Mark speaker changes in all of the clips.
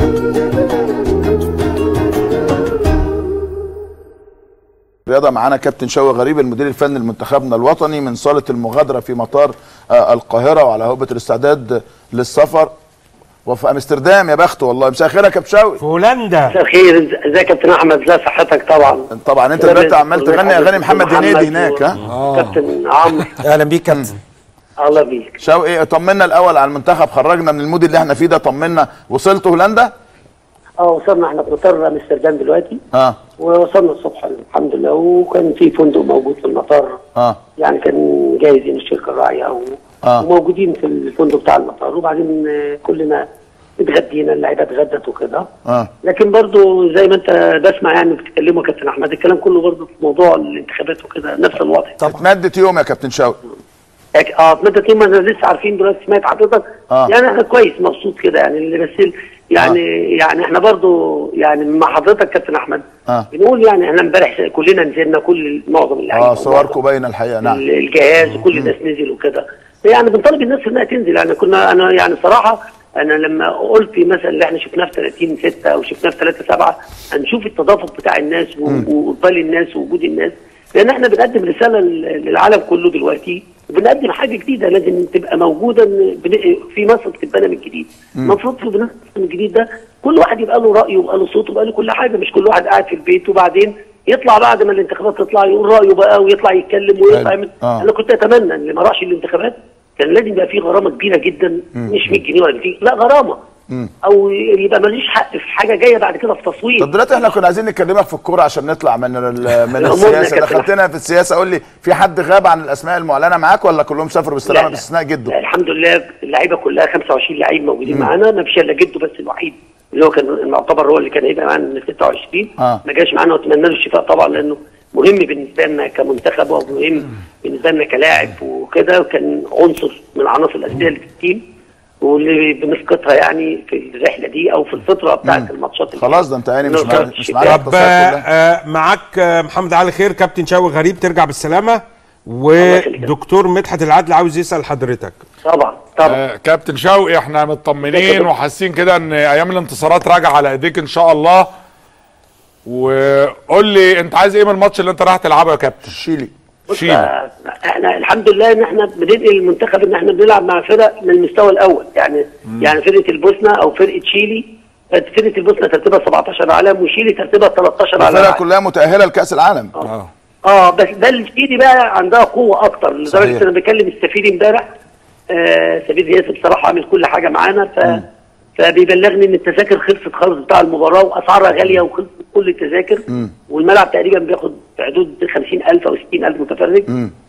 Speaker 1: رياضة معانا كابتن شوقي غريب المدير الفني لمنتخبنا الوطني من صالة المغادرة في مطار آه، القاهرة وعلى هوبة الاستعداد للسفر وفي امستردام يا بخته والله مساء الخير يا كابتن شوقي
Speaker 2: في هولندا
Speaker 3: مساء الخير إز- ازيك يا كابتن احمد ازي صحتك طبعا
Speaker 1: طبعا انت دلوقتي عمال تغني اغاني محمد هنيدي هناك ها
Speaker 3: كابتن عمرو
Speaker 2: اهلا بيك كابتن
Speaker 3: الله بيك
Speaker 1: شوقي طمنا الاول على المنتخب خرجنا من المود اللي احنا فيه ده طمنا وصلت هولندا
Speaker 3: اه وصلنا احنا في مطار امستردام دلوقتي
Speaker 1: اه
Speaker 3: ووصلنا الصبح الحمد لله وكان في فندق موجود في المطار
Speaker 1: اه
Speaker 3: يعني كان جاهزين الشركه الراعيه و-
Speaker 1: آه.
Speaker 3: وموجودين في الفندق بتاع المطار وبعدين آه، كلنا اتغدينا اللعيبه اتغدت وكده
Speaker 1: اه
Speaker 3: لكن برضو زي ما انت بسمع يعني بتتكلموا يا كابتن احمد الكلام كله برضو في موضوع الانتخابات وكده نفس الوضع
Speaker 1: اتمدت يوم يا كابتن شوقي
Speaker 3: أك- اه مدة يوم انا لسه عارفين دلوقتي سمعت حضرتك
Speaker 1: آه.
Speaker 3: يعني احنا كويس مبسوط كده يعني اللي بس ال- يعني آه. يعني احنا برضو يعني مع حضرتك كابتن احمد
Speaker 1: آه.
Speaker 3: بنقول يعني احنا امبارح كلنا نزلنا كل معظم اللعيبه
Speaker 1: اه صوركم باينه الحقيقه نعم
Speaker 3: ال- الجهاز وكل الناس نزل وكده يعني بنطالب الناس انها تنزل يعني كنا انا يعني صراحه انا لما قلت مثلا اللي احنا شفناه في 30 6 او شفناه في 3 7 هنشوف التدافق بتاع الناس و- واقبال الناس ووجود الناس لان احنا بنقدم رساله لل- للعالم كله دلوقتي وبنقدم حاجه جديده لازم تبقى موجوده إن بن- في مصر بتتبنى من جديد المفروض في بناء من جديد ده كل واحد يبقى له رايه ويبقى له صوته ويبقى له كل حاجه مش كل واحد قاعد في البيت وبعدين يطلع بعد ما الانتخابات تطلع يقول رايه بقى ويطلع يتكلم ويطلع يعمل
Speaker 1: آه.
Speaker 3: انا كنت اتمنى ان اللي ما راحش الانتخابات كان لازم يبقى فيه غرامه كبيره جدا مش 100 جنيه ولا 200 لا غرامه او يبقى ماليش حق في حاجه جايه بعد كده في تصويت
Speaker 1: طب دلوقتي احنا كنا عايزين نكلمك في الكوره عشان نطلع من ال- من
Speaker 3: أمورنا
Speaker 1: السياسه
Speaker 3: كابتن.
Speaker 1: دخلتنا في السياسه قول لي في حد غاب عن الاسماء المعلنه معاك ولا كلهم سافروا
Speaker 3: لا،
Speaker 1: بالسلامه
Speaker 3: لا.
Speaker 1: باستثناء جده
Speaker 3: لا الحمد لله اللعيبه كلها 25 لعيب موجودين معانا ما فيش الا جده بس الوحيد اللي هو كان معتبر هو اللي كان هيبقى معانا من 26
Speaker 1: آه.
Speaker 3: ما جاش معانا واتمنى له الشفاء طبعا لانه مهم بالنسبه لنا كمنتخب ومهم بالنسبه لنا كلاعب وكده وكان عنصر من العناصر الاساسيه اللي في التيم واللي بنسقطها يعني في الرحله دي او في الفتره بتاعت الماتشات اللي-
Speaker 1: خلاص ده انت يعني مش
Speaker 3: اللي
Speaker 1: معاك
Speaker 3: وصلت
Speaker 1: مش
Speaker 3: الشفاء.
Speaker 1: معاك
Speaker 2: طب
Speaker 1: التصفيات كلها.
Speaker 2: آه، معاك آه، محمد علي خير كابتن شوقي غريب ترجع بالسلامه
Speaker 3: يخليك.
Speaker 2: ودكتور مدحت العدل عاوز يسال حضرتك
Speaker 3: طبعا طبعا
Speaker 4: آه، كابتن شوقي احنا مطمنين
Speaker 3: كابتن.
Speaker 4: وحاسين كده ان ايام الانتصارات راجع على ايديك ان شاء الله وقول لي انت عايز ايه من الماتش اللي انت رايح تلعبه يا كابتن
Speaker 1: شيلي
Speaker 3: بص
Speaker 4: شيل.
Speaker 3: آه، احنا الحمد لله ان احنا بننقل المنتخب ان احنا بنلعب مع فرق من المستوى الاول يعني يعني فرقه البوسنه او فرقه شيلي فرقه البوسنه ترتيبها 17 عالم وشيلي ترتيبها 13 على
Speaker 1: الفرق
Speaker 3: العالم
Speaker 1: كلها متاهله لكاس العالم
Speaker 4: اه
Speaker 3: اه بس ده الشيلي بقى عندها قوه اكتر
Speaker 1: صحيح.
Speaker 3: لدرجه انا بكلم السفير امبارح آه سفير ياسر بصراحه عامل كل حاجه معانا ف فبيبلغني ان التذاكر خلصت خالص بتاع المباراه واسعارها غاليه وخلصت كل التذاكر والملعب تقريبا بياخد في حدود 50000 او 60000 متفرج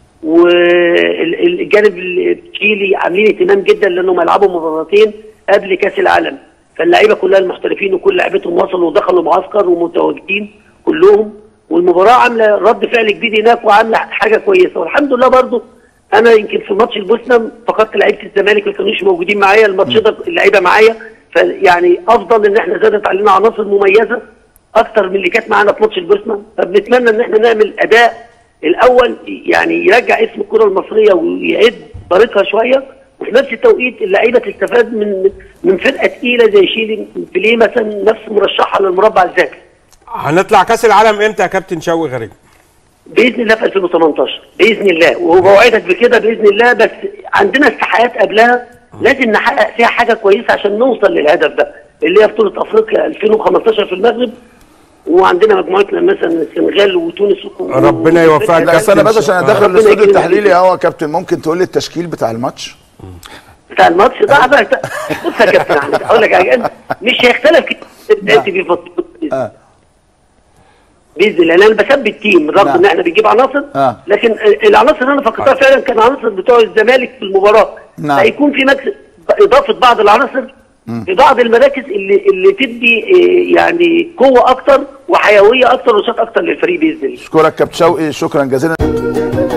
Speaker 3: والجانب التشيلي عاملين اهتمام جدا لانهم هيلعبوا مباراتين قبل كاس العالم فاللعيبه كلها المحترفين وكل لعيبتهم وصلوا ودخلوا معسكر ومتواجدين كلهم والمباراه عامله رد فعل كبير هناك وعامله حاجه كويسه والحمد لله برضو انا يمكن في ماتش البوسنه فقدت لعيبه الزمالك ما كانوش موجودين معايا الماتش ده اللعيبه معايا فيعني افضل ان احنا زادت علينا عناصر مميزه اكتر من اللي كانت معانا في ماتش البوسنه فبنتمنى ان احنا نعمل اداء الاول يعني يرجع اسم الكره المصريه ويعيد طريقها شويه وفي نفس التوقيت اللعيبه تستفاد من من فرقه تقيله زي شيلي بليه مثلا نفس مرشحها للمربع الذكي
Speaker 2: هنطلع كاس العالم امتى يا كابتن شوقي غريب
Speaker 3: باذن الله في 2018 باذن الله وبوعدك بكده باذن الله بس عندنا استحقاقات قبلها لازم نحقق فيها حاجه كويسه عشان نوصل للهدف ده اللي هي بطوله افريقيا 2015 في المغرب وعندنا مجموعتنا مثلا السنغال وتونس و-
Speaker 2: ربنا يوفقك
Speaker 1: لا استنى بس عشان ادخل
Speaker 3: ربنا
Speaker 1: الاستوديو
Speaker 3: يكرمك.
Speaker 1: التحليلي اهو يا كابتن ممكن تقول لي التشكيل بتاع الماتش
Speaker 3: بتاع الماتش ده بقى بص يا كابتن احمد اقول لك حاجه مش هيختلف كتير في فترة-
Speaker 1: آه.
Speaker 3: باذن الله لان بثبت تيم رغم
Speaker 1: نعم.
Speaker 3: ان احنا بنجيب عناصر
Speaker 1: آه.
Speaker 3: لكن العناصر اللي انا فكرتها فعلا كان عناصر بتوع الزمالك في المباراه
Speaker 1: نعم.
Speaker 3: هيكون في مكس... اضافه بعض العناصر في بعض المراكز اللي اللي تدي آه، يعني قوه اكتر وحيويه اكتر ونشاط اكتر للفريق باذن الله
Speaker 1: اشكرك كابتن شوقي شكرا جزيلا